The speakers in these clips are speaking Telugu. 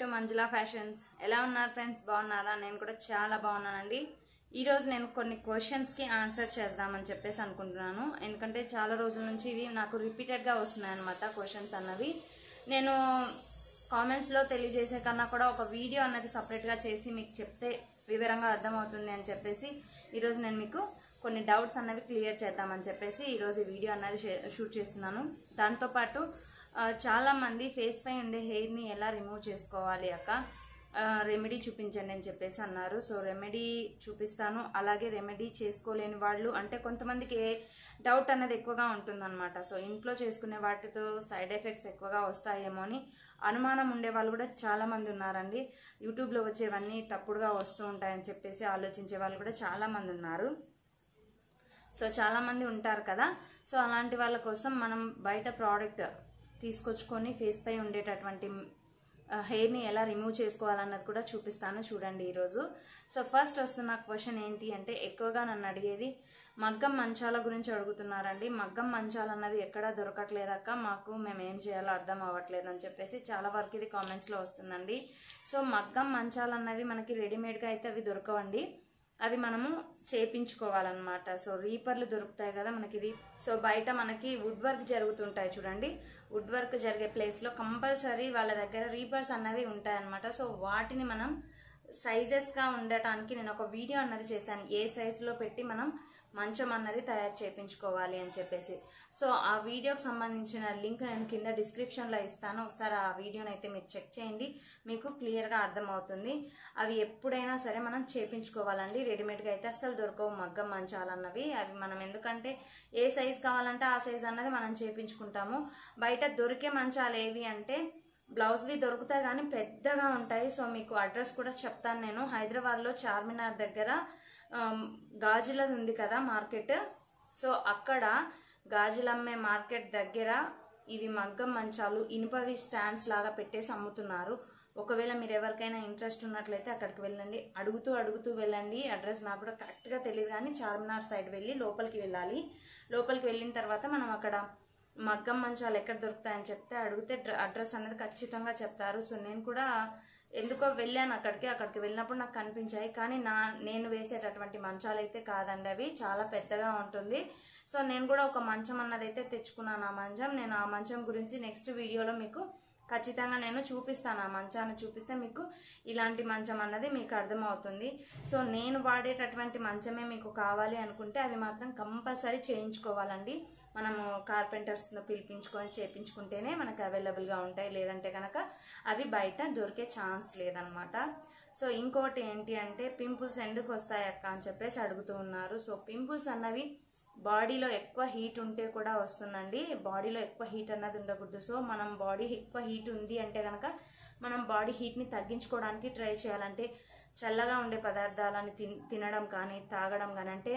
మంజులా ఫ్యాషన్స్ ఎలా ఉన్నారు ఫ్రెండ్స్ బాగున్నారా నేను కూడా చాలా బాగున్నానండి ఈరోజు నేను కొన్ని క్వశ్చన్స్కి ఆన్సర్ చేద్దామని చెప్పేసి అనుకుంటున్నాను ఎందుకంటే చాలా రోజుల నుంచి ఇవి నాకు రిపీటెడ్గా వస్తున్నాయి అనమాట క్వశ్చన్స్ అన్నవి నేను కామెంట్స్లో తెలియజేసే కన్నా కూడా ఒక వీడియో అన్నది సపరేట్గా చేసి మీకు చెప్తే వివరంగా అర్థమవుతుంది అని చెప్పేసి ఈరోజు నేను మీకు కొన్ని డౌట్స్ అన్నవి క్లియర్ చేద్దామని చెప్పేసి ఈరోజు ఈ వీడియో అన్నది షే- షూట్ చేస్తున్నాను దాంతోపాటు ఆ, చాలా మంది ఫేస్ పై ఉండే హెయిర్ని ఎలా రిమూవ్ చేసుకోవాలి అక్క ఆ, రెమెడీ చూపించండి అని చెప్పేసి అన్నారు సో రెమెడీ చూపిస్తాను అలాగే రెమెడీ చేసుకోలేని వాళ్ళు అంటే కొంతమందికి ఏ డౌట్ అనేది ఎక్కువగా ఉంటుందన్నమాట సో ఇంట్లో చేసుకునే వాటితో సైడ్ ఎఫెక్ట్స్ ఎక్కువగా వస్తాయేమో అని అనుమానం ఉండే వాళ్ళు కూడా చాలా మంది ఉన్నారండి యూట్యూబ్లో వచ్చేవన్నీ తప్పుడుగా వస్తూ ఉంటాయని చెప్పేసి ఆలోచించే వాళ్ళు కూడా చాలా మంది ఉన్నారు సో చాలామంది ఉంటారు కదా సో అలాంటి వాళ్ళ కోసం మనం బయట ప్రోడక్ట్ తీసుకొచ్చుకొని ఫేస్ పై ఉండేటటువంటి హెయిర్ని ఎలా రిమూవ్ చేసుకోవాలన్నది కూడా చూపిస్తాను చూడండి ఈరోజు సో ఫస్ట్ వస్తున్న క్వశ్చన్ ఏంటి అంటే ఎక్కువగా నన్ను అడిగేది మగ్గం మంచాల గురించి అడుగుతున్నారండి మగ్గం మంచాలు అన్నవి ఎక్కడా దొరకట్లేదక్క మాకు మేము ఏం చేయాలో అర్థం అవ్వట్లేదు అని చెప్పేసి చాలా వరకు ఇది కామెంట్స్లో వస్తుందండి సో మగ్గం మంచాలు అన్నవి మనకి రెడీమేడ్గా అయితే అవి దొరకవండి అవి మనము చేపించుకోవాలన్నమాట సో రీపర్లు దొరుకుతాయి కదా మనకి రీ సో బయట మనకి వుడ్ వర్క్ జరుగుతుంటాయి చూడండి వుడ్ వర్క్ జరిగే ప్లేస్లో కంపల్సరీ వాళ్ళ దగ్గర రీపర్స్ అన్నవి ఉంటాయన్నమాట సో వాటిని మనం సైజెస్గా ఉండటానికి నేను ఒక వీడియో అన్నది చేశాను ఏ సైజులో పెట్టి మనం మంచం అన్నది తయారు చేయించుకోవాలి అని చెప్పేసి సో ఆ వీడియోకి సంబంధించిన లింక్ నేను కింద డిస్క్రిప్షన్లో ఇస్తాను ఒకసారి ఆ వీడియోని అయితే మీరు చెక్ చేయండి మీకు క్లియర్గా అర్థమవుతుంది అవి ఎప్పుడైనా సరే మనం చేపించుకోవాలండి రెడీమేడ్గా అయితే అస్సలు దొరకవు మగ్గం మంచాలన్నవి అవి మనం ఎందుకంటే ఏ సైజ్ కావాలంటే ఆ సైజ్ అన్నది మనం చేపించుకుంటాము బయట దొరికే మంచాలు ఏవి అంటే బ్లౌజ్వి దొరుకుతాయి కానీ పెద్దగా ఉంటాయి సో మీకు అడ్రస్ కూడా చెప్తాను నేను హైదరాబాద్లో చార్మినార్ దగ్గర ఆమ్, గాజులది ఉంది కదా మార్కెట్ సో అక్కడ గాజులు అమ్మే మార్కెట్ దగ్గర ఇవి మగ్గం మంచాలు ఇనుపవి స్టాండ్స్ లాగా పెట్టేసి అమ్ముతున్నారు ఒకవేళ మీరు ఎవరికైనా ఇంట్రెస్ట్ ఉన్నట్లయితే అక్కడికి వెళ్ళండి అడుగుతూ అడుగుతూ వెళ్ళండి అడ్రస్ నాకు కూడా కరెక్ట్గా తెలియదు కానీ చార్మినార్ సైడ్ వెళ్ళి లోపలికి వెళ్ళాలి లోపలికి వెళ్ళిన తర్వాత మనం అక్కడ మగ్గం మంచాలు ఎక్కడ దొరుకుతాయని చెప్తే అడిగితే డ్ర- అడ్రస్ అనేది ఖచ్చితంగా చెప్తారు సో నేను కూడా ఎందుకో వెళ్ళాను అక్కడికి అక్కడికి వెళ్ళినప్పుడు నాకు కనిపించాయి కానీ నా నేను వేసేటటువంటి మంచాలు అయితే కాదండి అవి చాలా పెద్దగా ఉంటుంది సో నేను కూడా ఒక మంచం అన్నది అయితే తెచ్చుకున్నాను ఆ మంచం నేను ఆ మంచం గురించి నెక్స్ట్ వీడియోలో మీకు ఖచ్చితంగా నేను చూపిస్తాను ఆ మంచాన్ని చూపిస్తే మీకు ఇలాంటి మంచం అన్నది మీకు అర్థమవుతుంది సో నేను వాడేటటువంటి మంచమే మీకు కావాలి అనుకుంటే అవి మాత్రం కంపల్సరీ చేయించుకోవాలండి మనము కార్పెంటర్స్ను పిలిపించుకొని చేయించుకుంటేనే మనకు అవైలబుల్గా ఉంటాయి లేదంటే కనుక అవి బయట దొరికే ఛాన్స్ లేదనమాట సో ఇంకోటి ఏంటి అంటే పింపుల్స్ ఎందుకు వస్తాయి అక్క అని చెప్పేసి అడుగుతూ ఉన్నారు సో పింపుల్స్ అన్నవి బాడీలో ఎక్కువ హీట్ ఉంటే కూడా వస్తుందండి బాడీలో ఎక్కువ హీట్ అన్నది ఉండకూడదు సో మనం బాడీ ఎక్కువ హీట్ ఉంది అంటే కనుక మనం బాడీ హీట్ని తగ్గించుకోవడానికి ట్రై చేయాలంటే చల్లగా ఉండే పదార్థాలను తిన్ తినడం కానీ తాగడం కానీ అంటే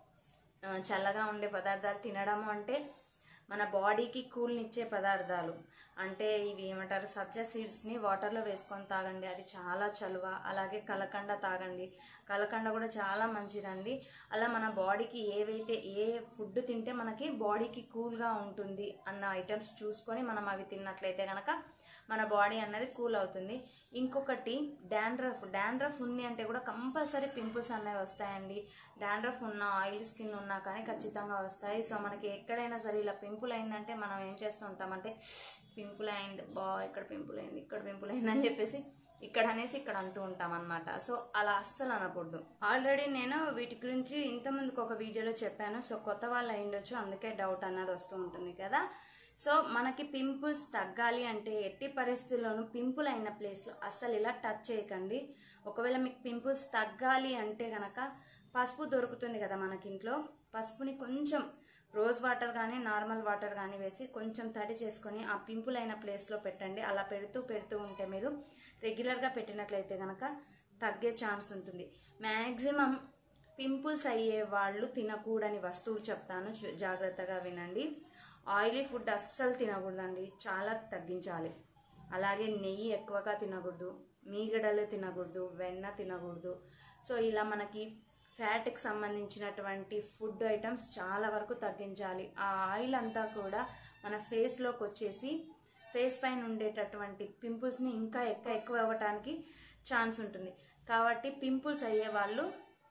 ఆ, చల్లగా ఉండే పదార్థాలు తినడము అంటే మన బాడీకి కూల్నిచ్చే పదార్థాలు అంటే ఇవి ఏమంటారు సబ్జా సీడ్స్ని వాటర్లో వేసుకొని తాగండి అది చాలా చలువ అలాగే కలకండ తాగండి కలకండ కూడా చాలా మంచిదండి అలా మన బాడీకి ఏవైతే ఏ ఫుడ్ తింటే మనకి బాడీకి కూల్గా ఉంటుంది అన్న ఐటమ్స్ చూసుకొని మనం అవి తిన్నట్లయితే కనుక మన బాడీ అన్నది కూల్ అవుతుంది ఇంకొకటి డాండ్రఫ్ డాండ్రఫ్ ఉంది అంటే కూడా కంపల్సరీ పింపుల్స్ అనేవి వస్తాయండి డాండ్రఫ్ ఉన్న ఆయిల్ స్కిన్ ఉన్నా కానీ ఖచ్చితంగా వస్తాయి సో మనకి ఎక్కడైనా సరే ఇలా పింపుల్ అయిందంటే మనం ఏం చేస్తూ ఉంటామంటే పింపుల్ అయింది బా ఇక్కడ పింపుల్ అయింది ఇక్కడ పింపుల్ అయింది అని చెప్పేసి ఇక్కడ అనేసి ఇక్కడ అంటూ ఉంటాం అనమాట సో అలా అస్సలు అనకూడదు ఆల్రెడీ నేను వీటి గురించి ఇంతకుముందుకు ఒక వీడియోలో చెప్పాను సో కొత్త వాళ్ళు అయిండొచ్చు అందుకే డౌట్ అన్నది వస్తూ ఉంటుంది కదా సో మనకి పింపుల్స్ తగ్గాలి అంటే ఎట్టి పరిస్థితుల్లోనూ పింపుల్ అయిన ప్లేస్లో అస్సలు ఇలా టచ్ చేయకండి ఒకవేళ మీకు పింపుల్స్ తగ్గాలి అంటే కనుక పసుపు దొరుకుతుంది కదా మనకి ఇంట్లో పసుపుని కొంచెం రోజ్ వాటర్ కానీ నార్మల్ వాటర్ కానీ వేసి కొంచెం తడి చేసుకొని ఆ పింపుల్ అయిన ప్లేస్లో పెట్టండి అలా పెడుతూ పెడుతూ ఉంటే మీరు రెగ్యులర్గా పెట్టినట్లయితే కనుక తగ్గే ఛాన్స్ ఉంటుంది మ్యాక్సిమం పింపుల్స్ అయ్యే వాళ్ళు తినకూడని వస్తువులు చెప్తాను జు- జాగ్రత్తగా వినండి ఆయిలీ ఫుడ్ అస్సలు తినకూడదండి చాలా తగ్గించాలి అలాగే నెయ్యి ఎక్కువగా తినకూడదు మీగడలు తినకూడదు వెన్న తినకూడదు సో ఇలా మనకి ఫ్యాట్కి సంబంధించినటువంటి ఫుడ్ ఐటమ్స్ చాలా వరకు తగ్గించాలి ఆ ఆయిల్ అంతా కూడా మన ఫేస్లోకి వచ్చేసి ఫేస్ పైన ఉండేటటువంటి పింపుల్స్ని ఇంకా ఎక్కువ ఎక్కువ అవ్వటానికి ఛాన్స్ ఉంటుంది కాబట్టి పింపుల్స్ అయ్యే వాళ్ళు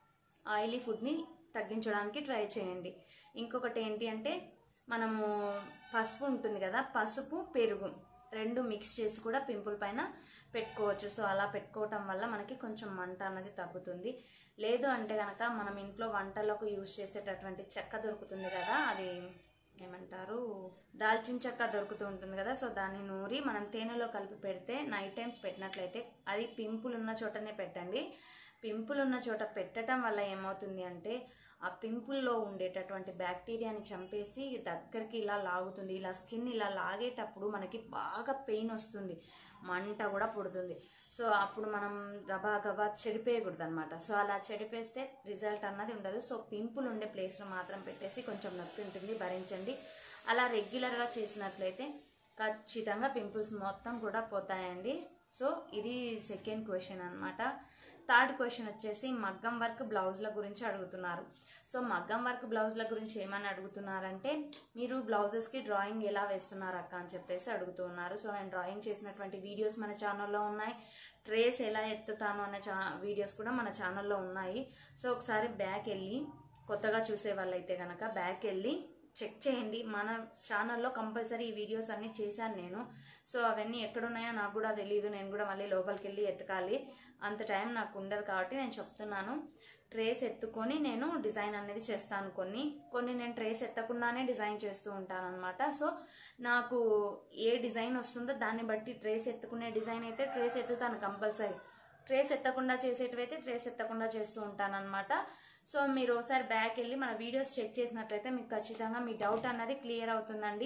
ఆయిలీ ఫుడ్ని తగ్గించడానికి ట్రై చేయండి ఇంకొకటి ఏంటి అంటే మనము పసుపు ఉంటుంది కదా పసుపు పెరుగు రెండు మిక్స్ చేసి కూడా పింపుల్ పైన పెట్టుకోవచ్చు సో అలా పెట్టుకోవటం వల్ల మనకి కొంచెం మంట అన్నది తగ్గుతుంది లేదు అంటే కనుక మనం ఇంట్లో వంటలకు యూజ్ చేసేటటువంటి చెక్క దొరుకుతుంది కదా అది ఏమంటారు దాల్చిన చెక్క దొరుకుతూ ఉంటుంది కదా సో దాన్ని నూరి మనం తేనెలో కలిపి పెడితే నైట్ టైమ్స్ పెట్టినట్లయితే అది పింపుల్ ఉన్న చోటనే పెట్టండి పింపుల్ ఉన్న చోట పెట్టడం వల్ల ఏమవుతుంది అంటే ఆ పింపుల్లో ఉండేటటువంటి బ్యాక్టీరియాని చంపేసి దగ్గరికి ఇలా లాగుతుంది ఇలా స్కిన్ ఇలా లాగేటప్పుడు మనకి బాగా పెయిన్ వస్తుంది మంట కూడా పుడుతుంది సో అప్పుడు మనం గబా గబా చెడిపేయకూడదు అనమాట సో అలా చెడిపేస్తే రిజల్ట్ అన్నది ఉండదు సో పింపుల్ ఉండే ప్లేస్లో మాత్రం పెట్టేసి కొంచెం నొప్పి ఉంటుంది భరించండి అలా రెగ్యులర్గా చేసినట్లయితే ఖచ్చితంగా పింపుల్స్ మొత్తం కూడా పోతాయండి సో ఇది సెకండ్ క్వశ్చన్ అనమాట థర్డ్ క్వశ్చన్ వచ్చేసి మగ్గం వర్క్ బ్లౌజ్ల గురించి అడుగుతున్నారు సో మగ్గం వర్క్ బ్లౌజ్ల గురించి ఏమని అడుగుతున్నారంటే మీరు బ్లౌజెస్కి డ్రాయింగ్ ఎలా వేస్తున్నారు అక్క అని చెప్పేసి అడుగుతున్నారు సో నేను డ్రాయింగ్ చేసినటువంటి వీడియోస్ మన ఛానల్లో ఉన్నాయి ట్రేస్ ఎలా ఎత్తుతాను అనే చా వీడియోస్ కూడా మన ఛానల్లో ఉన్నాయి సో ఒకసారి బ్యాక్ వెళ్ళి కొత్తగా చూసే వాళ్ళైతే కనుక బ్యాక్ వెళ్ళి చెక్ చేయండి మన ఛానల్లో కంపల్సరీ ఈ వీడియోస్ అన్నీ చేశాను నేను సో అవన్నీ ఎక్కడున్నాయో నాకు కూడా తెలియదు నేను కూడా మళ్ళీ లోపలికి వెళ్ళి ఎతకాలి అంత టైం నాకు ఉండదు కాబట్టి నేను చెప్తున్నాను ట్రేస్ ఎత్తుకొని నేను డిజైన్ అనేది చేస్తాను కొన్ని కొన్ని నేను ట్రేస్ ఎత్తకుండానే డిజైన్ చేస్తూ ఉంటాను అనమాట సో నాకు ఏ డిజైన్ వస్తుందో దాన్ని బట్టి ట్రేస్ ఎత్తుకునే డిజైన్ అయితే ట్రేస్ ఎత్తుతాను కంపల్సరీ ట్రేస్ ఎత్తకుండా చేసేటివైతే ట్రేస్ ఎత్తకుండా చేస్తూ ఉంటాను అనమాట సో మీరు ఒకసారి బ్యాక్ వెళ్ళి మన వీడియోస్ చెక్ చేసినట్లయితే మీకు ఖచ్చితంగా మీ డౌట్ అన్నది క్లియర్ అవుతుందండి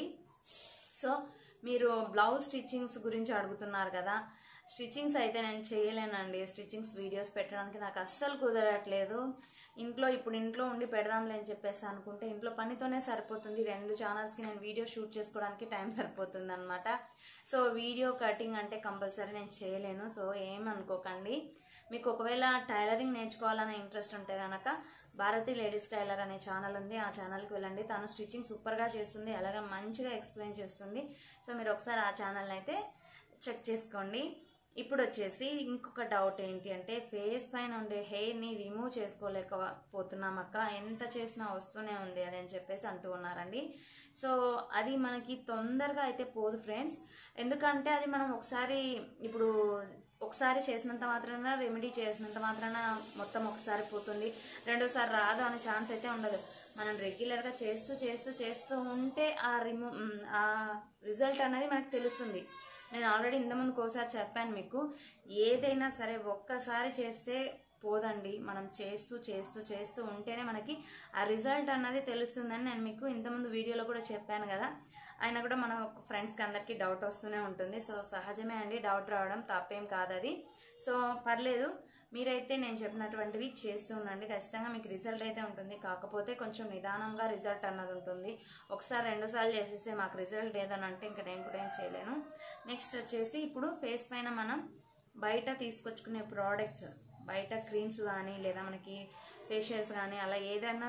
సో మీరు బ్లౌజ్ స్టిచ్చింగ్స్ గురించి అడుగుతున్నారు కదా స్టిచ్చింగ్స్ అయితే నేను చేయలేనండి స్టిచ్చింగ్స్ వీడియోస్ పెట్టడానికి నాకు అస్సలు కుదరట్లేదు ఇంట్లో ఇప్పుడు ఇంట్లో ఉండి పెడదాంలే అని చెప్పేసి అనుకుంటే ఇంట్లో పనితోనే సరిపోతుంది రెండు ఛానల్స్కి నేను వీడియో షూట్ చేసుకోవడానికి టైం సరిపోతుంది అనమాట సో వీడియో కటింగ్ అంటే కంపల్సరీ నేను చేయలేను సో ఏమనుకోకండి మీకు ఒకవేళ టైలరింగ్ నేర్చుకోవాలనే ఇంట్రెస్ట్ ఉంటే కనుక భారతి లేడీస్ టైలర్ అనే ఛానల్ ఉంది ఆ ఛానల్కి వెళ్ళండి తను స్టిచ్చింగ్ సూపర్గా చేస్తుంది అలాగే మంచిగా ఎక్స్ప్లెయిన్ చేస్తుంది సో మీరు ఒకసారి ఆ ఛానల్ని అయితే చెక్ చేసుకోండి ఇప్పుడు వచ్చేసి ఇంకొక డౌట్ ఏంటి అంటే ఫేస్ పైన ఉండే హెయిర్ని రిమూవ్ చేసుకోలేకపోతున్నాం అక్క ఎంత చేసినా వస్తూనే ఉంది అది అని చెప్పేసి అంటూ ఉన్నారండి సో అది మనకి తొందరగా అయితే పోదు ఫ్రెండ్స్ ఎందుకంటే అది మనం ఒకసారి ఇప్పుడు ఒకసారి చేసినంత మాత్రాన రెమెడీ చేసినంత మాత్రాన మొత్తం ఒకసారి పోతుంది రెండోసారి రాదు అనే ఛాన్స్ అయితే ఉండదు మనం రెగ్యులర్గా చేస్తూ చేస్తూ చేస్తూ ఉంటే ఆ రిమూ మ్, ఆ రిజల్ట్ అనేది మనకు తెలుస్తుంది నేను ఆల్రెడీ ఇంతకుముందుకు ఒకసారి చెప్పాను మీకు ఏదైనా సరే ఒక్కసారి చేస్తే పోదండి మనం చేస్తూ చేస్తూ చేస్తూ ఉంటేనే మనకి ఆ రిజల్ట్ అన్నది తెలుస్తుందని నేను మీకు ఇంతకుముందు వీడియోలో కూడా చెప్పాను కదా అయినా కూడా మన ఫ్రెండ్స్కి అందరికీ డౌట్ వస్తూనే ఉంటుంది సో సహజమే అండి డౌట్ రావడం తప్పేం కాదు అది సో పర్లేదు మీరైతే నేను చెప్పినటువంటివి చేస్తూ ఉండండి ఖచ్చితంగా మీకు రిజల్ట్ అయితే ఉంటుంది కాకపోతే కొంచెం నిదానంగా రిజల్ట్ అన్నది ఉంటుంది ఒకసారి రెండు సార్లు చేసేస్తే మాకు రిజల్ట్ లేదని అంటే ఇంకా నేను కూడా ఏం చేయలేను నెక్స్ట్ వచ్చేసి ఇప్పుడు ఫేస్ పైన మనం బయట తీసుకొచ్చుకునే ప్రోడక్ట్స్ బయట క్రీమ్స్ కానీ లేదా మనకి ఫేషియల్స్ కానీ అలా ఏదైనా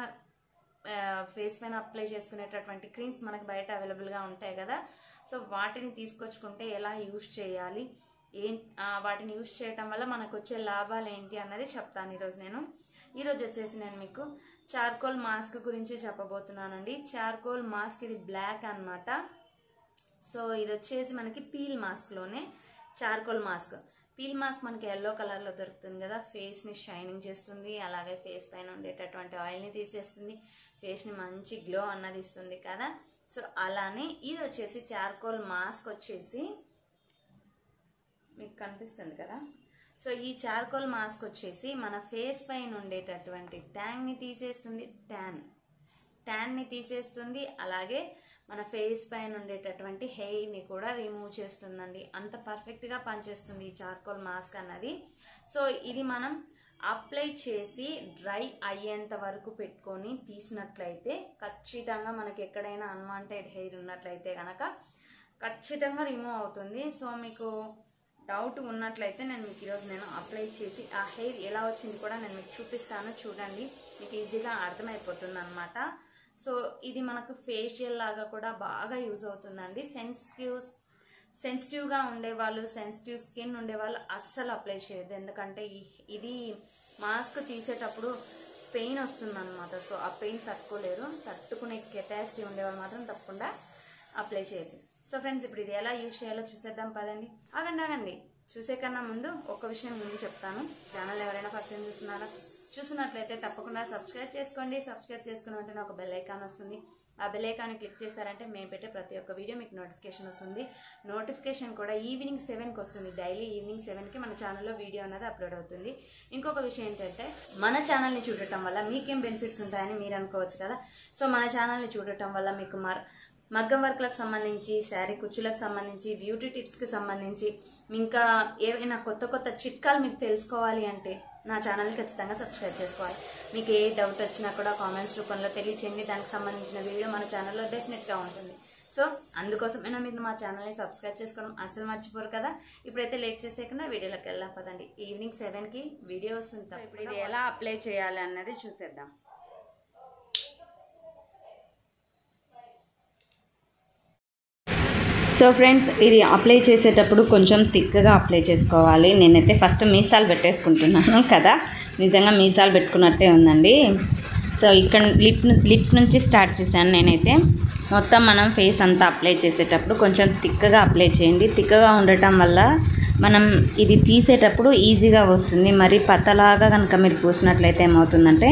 ఫేస్ పైన అప్లై చేసుకునేటటువంటి క్రీమ్స్ మనకి బయట అవైలబుల్గా ఉంటాయి కదా సో వాటిని తీసుకొచ్చుకుంటే ఎలా యూజ్ చేయాలి ఏం ఆ, వాటిని యూజ్ చేయటం వల్ల మనకు వచ్చే లాభాలు ఏంటి అన్నది చెప్తాను ఈరోజు నేను ఈరోజు వచ్చేసి నేను మీకు చార్కోల్ మాస్క్ గురించి చెప్పబోతున్నానండి చార్కోల్ మాస్క్ ఇది బ్లాక్ అన్నమాట సో ఇది వచ్చేసి మనకి పీల్ మాస్క్లోనే చార్కోల్ మాస్క్ పీల్ మాస్క్ మనకి ఎల్లో కలర్లో దొరుకుతుంది కదా ఫేస్ని షైనింగ్ చేస్తుంది అలాగే ఫేస్ పైన ఉండేటటువంటి ఆయిల్ని తీసేస్తుంది ఫేస్ని మంచి గ్లో అన్నది ఇస్తుంది కదా సో అలానే ఇది వచ్చేసి చార్కోల్ మాస్క్ వచ్చేసి మీకు కనిపిస్తుంది కదా సో ఈ చార్కోల్ మాస్క్ వచ్చేసి మన ఫేస్ పైన ఉండేటటువంటి ట్యాంగ్ని తీసేస్తుంది ట్యాన్ ట్యాన్ని తీసేస్తుంది అలాగే మన ఫేస్ పైన ఉండేటటువంటి హెయిర్ని కూడా రిమూవ్ చేస్తుందండి అంత పర్ఫెక్ట్గా పనిచేస్తుంది ఈ చార్కోల్ మాస్క్ అన్నది సో ఇది మనం అప్లై చేసి డ్రై అయ్యేంత వరకు పెట్టుకొని తీసినట్లయితే ఖచ్చితంగా మనకి ఎక్కడైనా అన్వాంటెడ్ హెయిర్ ఉన్నట్లయితే కనుక ఖచ్చితంగా రిమూవ్ అవుతుంది సో మీకు డౌట్ ఉన్నట్లయితే నేను మీకు ఈరోజు నేను అప్లై చేసి ఆ హెయిర్ ఎలా వచ్చింది కూడా నేను మీకు చూపిస్తాను చూడండి మీకు ఈజీగా అర్థమైపోతుంది అనమాట సో ఇది మనకు ఫేషియల్ లాగా కూడా బాగా యూజ్ అవుతుందండి సెన్సిటివ్ సెన్సిటివ్గా ఉండేవాళ్ళు సెన్సిటివ్ స్కిన్ ఉండేవాళ్ళు అస్సలు అప్లై చేయొద్దు ఎందుకంటే ఈ- ఇది మాస్క్ తీసేటప్పుడు పెయిన్ వస్తుంది అనమాట సో ఆ పెయిన్ తట్టుకోలేరు తట్టుకునే కెపాసిటీ ఉండేవాళ్ళు మాత్రం తప్పకుండా అప్లై చేయొచ్చు సో ఫ్రెండ్స్ ఇప్పుడు ఇది ఎలా యూజ్ చేయాలో చూసేద్దాం పదండి ఆగండి ఆగండి చూసే కన్నా ముందు ఒక విషయం ముందు చెప్తాను ఛానల్ ఎవరైనా ఫస్ట్ టైం చూస్తున్నారా చూసినట్లయితే తప్పకుండా సబ్స్క్రైబ్ చేసుకోండి సబ్స్క్రైబ్ చేసుకున్న వెంటనే ఒక బెల్ ఐకాన్ వస్తుంది ఆ బెల్ ఐకాన్ని క్లిక్ చేశారంటే మేము పెట్టే ప్రతి ఒక్క వీడియో మీకు నోటిఫికేషన్ వస్తుంది నోటిఫికేషన్ కూడా ఈవినింగ్ సెవెన్కి వస్తుంది డైలీ ఈవినింగ్ సెవెన్కి మన ఛానల్లో వీడియో అనేది అప్లోడ్ అవుతుంది ఇంకొక విషయం ఏంటంటే మన ఛానల్ని చూడటం వల్ల మీకేం బెనిఫిట్స్ ఉంటాయని మీరు అనుకోవచ్చు కదా సో మన ఛానల్ని చూడటం వల్ల మీకు మర్ మగ్గం వర్క్లకు సంబంధించి శారీ కుచ్చులకు సంబంధించి బ్యూటీ టిప్స్కి సంబంధించి ఇంకా ఏవైనా కొత్త కొత్త చిట్కాలు మీరు తెలుసుకోవాలి అంటే నా ఛానల్ని ఖచ్చితంగా సబ్స్క్రైబ్ చేసుకోవాలి మీకు ఏ డౌట్ వచ్చినా కూడా కామెంట్స్ రూపంలో తెలియచేయండి దానికి సంబంధించిన వీడియో మన ఛానల్లో డెఫినెట్గా ఉంటుంది సో అందుకోసమైనా మీరు మా ఛానల్ని సబ్స్క్రైబ్ చేసుకోవడం అసలు మర్చిపోరు కదా ఇప్పుడైతే లేట్ చేసేయకుండా వీడియోలోకి వెళ్దాం పదండి ఈవినింగ్ సెవెన్కి వీడియో వస్తుంది సో ఇప్పుడు ఇది ఎలా అప్లై చేయాలి అన్నది చూసేద్దాం సో ఫ్రెండ్స్ ఇది అప్లై చేసేటప్పుడు కొంచెం థిక్గా అప్లై చేసుకోవాలి నేనైతే ఫస్ట్ మీసాలు పెట్టేసుకుంటున్నాను కదా నిజంగా మీసాలు పెట్టుకున్నట్టే ఉందండి సో ఇక్కడ లిప్ లిప్స్ నుంచి స్టార్ట్ చేశాను నేనైతే మొత్తం మనం ఫేస్ అంతా అప్లై చేసేటప్పుడు కొంచెం థిక్గా అప్లై చేయండి థిక్గా ఉండటం వల్ల మనం ఇది తీసేటప్పుడు ఈజీగా వస్తుంది మరి పతలాగా కనుక మీరు పూసినట్లయితే ఏమవుతుందంటే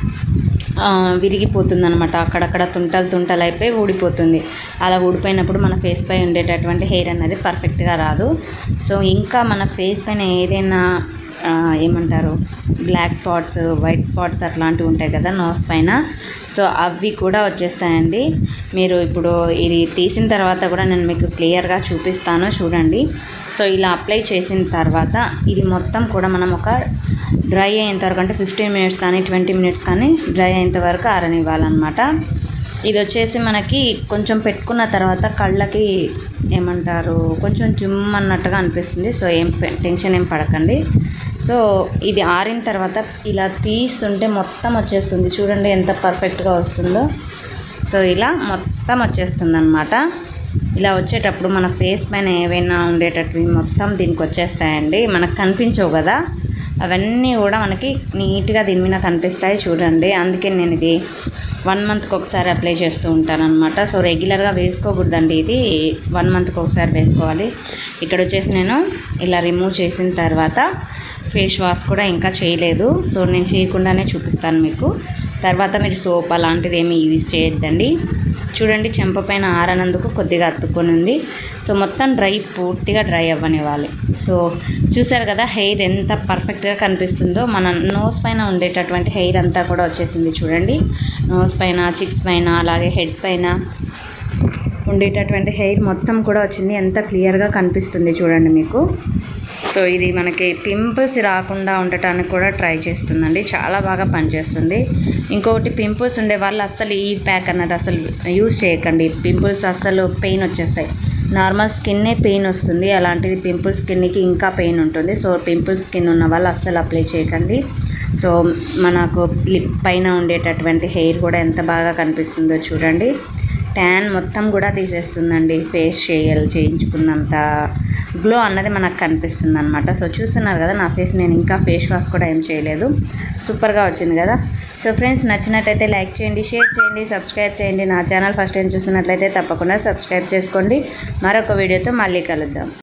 ఆ, విరిగిపోతుంది అనమాట అక్కడక్కడ తుంటలు తుంటలు అయిపోయి ఊడిపోతుంది అలా ఊడిపోయినప్పుడు మన ఫేస్ పై ఉండేటటువంటి హెయిర్ అనేది పర్ఫెక్ట్గా రాదు సో ఇంకా మన ఫేస్ పైన ఏదైనా ఆ, ఏమంటారు బ్లాక్ స్పాట్స్ వైట్ స్పాట్స్ అట్లాంటివి ఉంటాయి కదా నోస్ పైన సో అవి కూడా వచ్చేస్తాయండి మీరు ఇప్పుడు ఇది తీసిన తర్వాత కూడా నేను మీకు క్లియర్గా చూపిస్తాను చూడండి సో ఇలా అప్లై చేసిన తర్వాత ఇది మొత్తం కూడా మనం ఒక డ్రై అయ్యేంత వరకు అంటే ఫిఫ్టీన్ మినిట్స్ కానీ ట్వంటీ మినిట్స్ కానీ డ్రై అయ్యేంత వరకు ఆరనివ్వాలన్నమాట ఇది వచ్చేసి మనకి కొంచెం పెట్టుకున్న తర్వాత కళ్ళకి ఏమంటారు కొంచెం జుమ్ అన్నట్టుగా అనిపిస్తుంది సో ఏం పె- టెన్షన్ ఏం పడకండి సో ఇది ఆరిన తర్వాత ఇలా తీస్తుంటే మొత్తం వచ్చేస్తుంది చూడండి ఎంత పర్ఫెక్ట్గా వస్తుందో సో ఇలా మొత్తం వచ్చేస్తుంది అనమాట ఇలా వచ్చేటప్పుడు మన ఫేస్ పైన ఏవైనా ఉండేటట్టు మొత్తం దీనికి వచ్చేస్తాయండి మనకు కనిపించవు కదా అవన్నీ కూడా మనకి నీట్గా దీని మీద కనిపిస్తాయి చూడండి అందుకే నేను ఇది వన్ మంత్కి ఒకసారి అప్లై చేస్తూ ఉంటాను అనమాట సో రెగ్యులర్గా వేసుకోకూడదండి ఇది వన్ మంత్కి ఒకసారి వేసుకోవాలి ఇక్కడ వచ్చేసి నేను ఇలా రిమూవ్ చేసిన తర్వాత ఫేస్ వాష్ కూడా ఇంకా చేయలేదు సో నేను చేయకుండానే చూపిస్తాను మీకు తర్వాత మీరు సోప్ అలాంటిది ఏమీ యూజ్ చేయొద్దండి చూడండి చెంప పైన ఆరనందుకు కొద్దిగా అతుక్కొని ఉంది సో మొత్తం డ్రై పూర్తిగా డ్రై అవ్వనివ్వాలి సో చూసారు కదా హెయిర్ ఎంత పర్ఫెక్ట్గా కనిపిస్తుందో మన నోస్ పైన ఉండేటటువంటి హెయిర్ అంతా కూడా వచ్చేసింది చూడండి నోస్ పైన చిక్స్ పైన అలాగే హెడ్ పైన ఉండేటటువంటి హెయిర్ మొత్తం కూడా వచ్చింది ఎంత క్లియర్గా కనిపిస్తుంది చూడండి మీకు సో ఇది మనకి పింపుల్స్ రాకుండా ఉండటానికి కూడా ట్రై చేస్తుందండి చాలా బాగా పనిచేస్తుంది ఇంకొకటి పింపుల్స్ ఉండే వాళ్ళు అస్సలు ఈ ప్యాక్ అన్నది అసలు యూజ్ చేయకండి పింపుల్స్ అస్సలు పెయిన్ వచ్చేస్తాయి నార్మల్ స్కిన్నే పెయిన్ వస్తుంది అలాంటిది పింపుల్ స్కిన్కి ఇంకా పెయిన్ ఉంటుంది సో పింపుల్ స్కిన్ ఉన్న వాళ్ళు అస్సలు అప్లై చేయకండి సో మనకు లిప్ పైన ఉండేటటువంటి హెయిర్ కూడా ఎంత బాగా కనిపిస్తుందో చూడండి ట్యాన్ మొత్తం కూడా తీసేస్తుందండి ఫేషియల్ చేయించుకున్నంత గ్లో అన్నది మనకు కనిపిస్తుంది అనమాట సో చూస్తున్నారు కదా నా ఫేస్ నేను ఇంకా ఫేస్ వాష్ కూడా ఏం చేయలేదు సూపర్గా వచ్చింది కదా సో ఫ్రెండ్స్ నచ్చినట్టయితే లైక్ చేయండి షేర్ చేయండి సబ్స్క్రైబ్ చేయండి నా ఛానల్ ఫస్ట్ టైం చూసినట్లయితే తప్పకుండా సబ్స్క్రైబ్ చేసుకోండి మరొక వీడియోతో మళ్ళీ కలుద్దాం